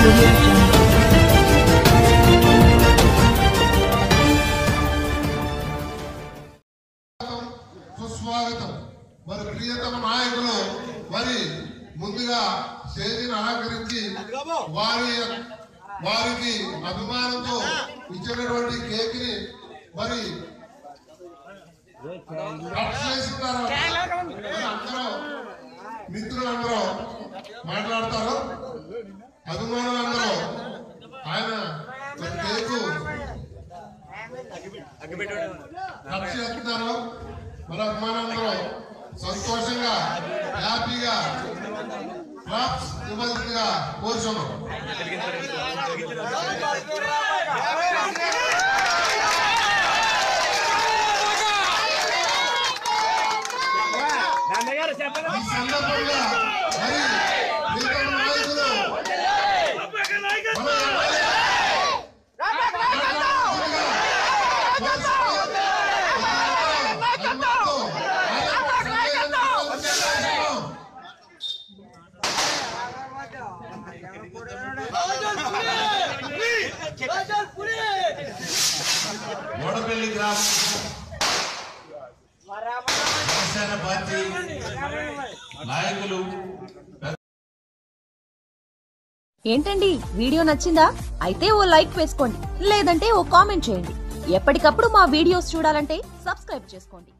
audio jungle. సుస్వాగతం మరి ప్రియతమ నాయకులు మరి ముందుగా స్టేజీని అలంకరించి వారి వారికి అభిమానంతో ఇచ్చినటువంటి కేక్ ని మరి కట్ చేసిన తర్వాత మరి అందరూ మిత్రులందరూ మాట్లాడతారు అభిమానులందరూ ఆయన మరి కేకు కట్ చేస్తున్నారు మన అభిమానులందరూ సంతోషంగా హ్యాపీగా క్లాప్స్ ఇవ్వాల్సిందిగా కోరుచున్నాం ఈ సందర్భంగా మరి మిగతా నాయకులు మన మోడపల్లి గ్రామం జనసేన పార్టీ నాయకులు ఏంటండి వీడియో నచ్చిందా అయితే ఓ లైక్ వేసుకోండి లేదంటే ఓ కామెంట్ చేయండి ఎప్పటికప్పుడు మా వీడియోస్ చూడాలంటే సబ్స్క్రైబ్ చేసుకోండి